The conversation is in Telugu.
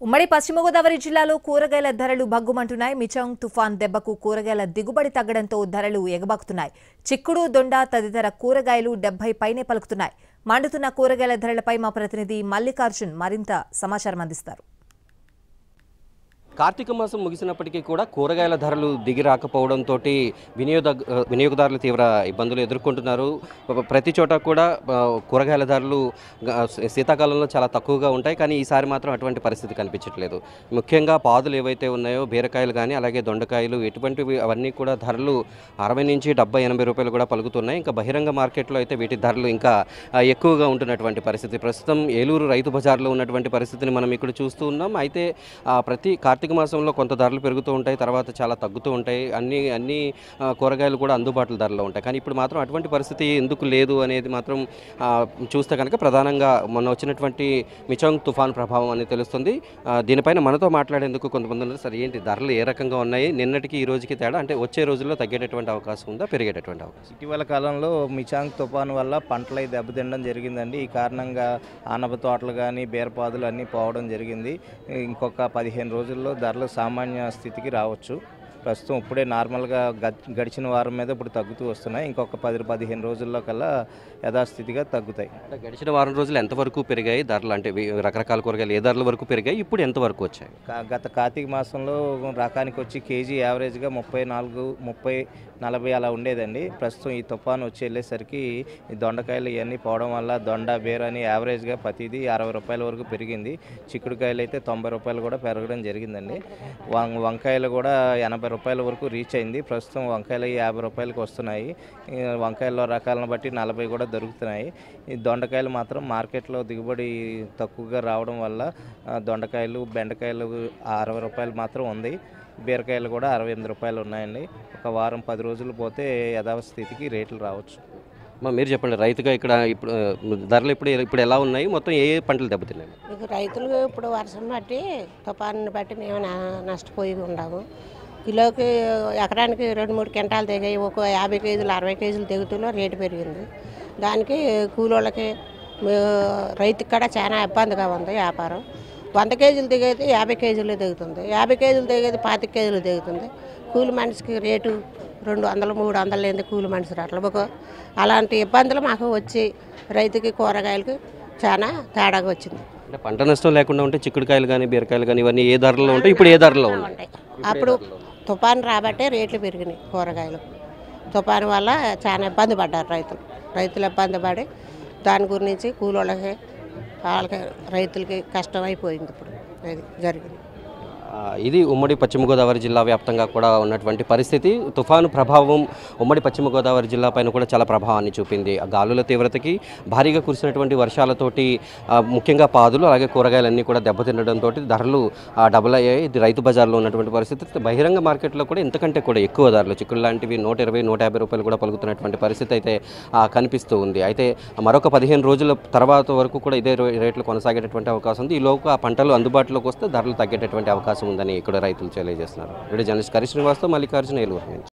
ఉమ్మడి పశ్చిమ గోదావరి జిల్లాలో కూరగాయల ధరలు భగ్గుమంటున్నాయి మిచాంగ్ తుఫాన్ దెబ్బకు కూరగాయల దిగుబడి తగ్గడంతో ధరలు ఎగబాకుతున్నాయి చిక్కుడు దొండ తదితర కూరగాయలు డెబ్బై పైనే పలుకుతున్నాయి మండుతున్న కూరగాయల ధరలపై మా ప్రతినిధి మల్లికార్జున్ మరింత సమాచారం అందిస్తారు కార్తీక మాసం ముగిసినప్పటికీ కూడా కూరగాయల ధరలు దిగి రాకపోవడంతో వినియోగ వినియోగదారులు తీవ్ర ఇబ్బందులు ఎదుర్కొంటున్నారు ప- ప్రతి చోట కూడా ఆ, కూరగాయల ధరలు గ- శీతాకాలంలో చాలా తక్కువగా ఉంటాయి కానీ ఈసారి మాత్రం అటువంటి పరిస్థితి కనిపించట్లేదు ముఖ్యంగా పాదులు ఏవైతే ఉన్నాయో బీరకాయలు కానీ అలాగే దొండకాయలు ఎటువంటివి అవన్నీ కూడా ధరలు అరవై నుంచి డెబ్బై ఎనభై రూపాయలు కూడా పలుకుతున్నాయి ఇంకా బహిరంగ మార్కెట్లో అయితే వీటి ధరలు ఇంకా ఆ, ఎక్కువగా ఉంటున్నటువంటి పరిస్థితి ప్రస్తుతం ఏలూరు రైతు బజార్లో ఉన్నటువంటి పరిస్థితిని మనం ఇక్కడ చూస్తూ ఉన్నాం అయితే ఆ, ప్రతి కార్తీక మాసంలో కొంత ధరలు పెరుగుతూ ఉంటాయి తర్వాత చాలా తగ్గుతూ ఉంటాయి అన్ని అన్ని ఆ, కూరగాయలు కూడా అందుబాటులో ధరలో ఉంటాయి కానీ ఇప్పుడు మాత్రం అటువంటి పరిస్థితి ఎందుకు లేదు అనేది మాత్రం ఆ, చూస్తే కనుక ప్రధానంగా మొన్న వచ్చినటువంటి మిచాంగ్ తుఫాన్ ప్రభావం అనేది తెలుస్తుంది ఆ, దీనిపైన మనతో మాట్లాడేందుకు కొంతమంది ఉన్నారు సరే ఏంటి ధరలు ఏ రకంగా ఉన్నాయి నిన్నటికి ఈ రోజుకి తేడా అంటే వచ్చే రోజుల్లో తగ్గేటటువంటి అవకాశం ఉందా పెరిగేటటువంటి అవకాశం ఇటీవల కాలంలో మిచాంగ్ తుఫాను వల్ల పంటలు అయి దెబ్బతినడం జరిగిందండి ఈ కారణంగా ఆనప తోటలు కానీ బీరపాదులు అన్నీ పోవడం జరిగింది ఇంకొక పదిహేను రోజుల్లో ధరలు సామాన్య స్థితికి రావచ్చు ప్రస్తుతం ఇప్పుడే నార్మల్గా గ- గడిచిన వారం మీద ఇప్పుడు తగ్గుతూ వస్తున్నాయి ఇంకొక పది పదిహేను రోజుల్లో కల్లా యథాస్థితిగా తగ్గుతాయి అంటే గడిచిన వారం రోజులు ఎంతవరకు పెరిగాయి ధరలు అంటే వి- రకరకాల కూరగాయలు ఏ ధరల వరకు పెరిగాయి ఇప్పుడు ఎంతవరకు వచ్చాయి కా- గత కార్తీక మాసంలో రకానికి వచ్చి కేజీ యావరేజ్గా ముప్పై నాలుగు ముప్పై నలభై అలా ఉండేదండి ప్రస్తుతం ఈ తుఫాను వచ్చి వెళ్ళేసరికి ఈ దొండకాయలు ఇవన్నీ పోవడం వల్ల దొండ బీర అని యావరేజ్గా ప్రతిదీ అరవై రూపాయల వరకు పెరిగింది చిక్కుడుకాయలు అయితే తొంభై రూపాయలు కూడా పెరగడం జరిగిందండి వం వంకాయలు కూడా ఎనభై రూపాయల వరకు రీచ్ అయింది ప్రస్తుతం వంకాయలు యాభై రూపాయలకు వస్తున్నాయి ఈ వంకాయల్లో రకాలను బట్టి నలభై కూడా దొరుకుతున్నాయి ఈ దొండకాయలు మాత్రం మార్కెట్లో దిగుబడి తక్కువగా రావడం వల్ల ఆ, దొండకాయలు బెండకాయలు అరవై రూపాయలు మాత్రం ఉంది బీరకాయలు కూడా అరవై ఎనిమిది రూపాయలు ఉన్నాయండి ఒక వారం పది రోజులు పోతే యథాస్థితికి రేట్లు రావచ్చు మా మీరు చెప్పండి రైతుగా ఇక్కడ ఇప్పుడు ఆ, ధరలు ఇప్పుడు ఇప్పుడు ఎలా ఉన్నాయి మొత్తం ఏ ఏ పంటలు దెబ్బతిన్నాయి ఇక రైతులు ఇప్పుడు వర్షం బట్టి తుఫాన్ని బట్టి మేము నా- నష్టపోయి ఉన్నాము కిలోకి ఎకరానికి రెండు మూడు క్వింటాలు తెగాయి ఒక యాభై కేజీలు అరవై కేజీలు తెగుతులో రేటు పెరిగింది దానికి కూలోళ్ళకి మే- రైతుకి కూడా చాలా ఇబ్బందిగా ఉంది వ్యాపారం వంద కేజీలు దిగేది యాభై కేజీలు దిగుతుంది యాభై కేజీలు దిగేది పాతిక కేజీలు దిగుతుంది కూలి మనిషికి రేటు రెండు వందలు మూడు వందలు లేని కూలి మనిషి అట్లా ఒక అలాంటి ఇబ్బందులు మాకు వచ్చి రైతుకి కూరగాయలకి చాలా తేడాగా వచ్చింది అంటే పంట నష్టం లేకుండా ఉంటే చిక్కుడుకాయలు కానీ బీరకాయలు కానీ ఇవన్నీ ఏ ధరలో ఉంటాయి ఇప్పుడు ఏ ధరలో ఉన్నాయి ఉంటాయి అప్పుడు తుఫాను రాబట్టే రేట్లు పెరిగినాయి కూరగాయలు తుఫాను వల్ల చాలా ఇబ్బంది పడ్డారు రైతులు రైతులు ఇబ్బంది పడి దాని గురించి కూలోళ్ళకి వాళ్ళకి రైతులకి కష్టం అయిపోయింది ఇప్పుడు అది జరిగింది ఆ, ఇది ఉమ్మడి పశ్చిమ గోదావరి జిల్లా వ్యాప్తంగా కూడా ఉన్నటువంటి పరిస్థితి తుఫాను ప్రభావం ఉమ్మడి పశ్చిమ గోదావరి జిల్లా పైన కూడా చాలా ప్రభావాన్ని చూపింది ఆ గాలుల తీవ్రతకి భారీగా కురిసినటువంటి వర్షాలతోటి ఆ, ముఖ్యంగా పాదులు అలాగే కూరగాయలన్నీ కూడా దెబ్బతినడంతో ధరలు ఆ, డబుల్ అయ్యాయి ఇది రైతు బజార్లో ఉన్నటువంటి పరిస్థితి బహిరంగ మార్కెట్లో కూడా ఇంతకంటే కూడా ఎక్కువ ధరలు చిక్కుడు లాంటివి నూట ఇరవై నూట యాభై రూపాయలు కూడా పలుకుతున్నటువంటి పరిస్థితి అయితే ఆ, కనిపిస్తూ ఉంది అయితే మరొక పదిహేను రోజుల తర్వాత వరకు కూడా ఇదే రే- రేట్లు కొనసాగేటటువంటి అవకాశం ఉంది ఈలోపు ఆ పంటలు అందుబాటులోకి వస్తే ధరలు తగ్గేటటువంటి అవకాశం ఉందని ఇక్కడ రైతులు తెలియజేస్తున్నారు ఇక్కడ జర్నలిస్ట్ కరి శ్రీనివాస్తో మల్లికార్జున ఏలూరు నుంచి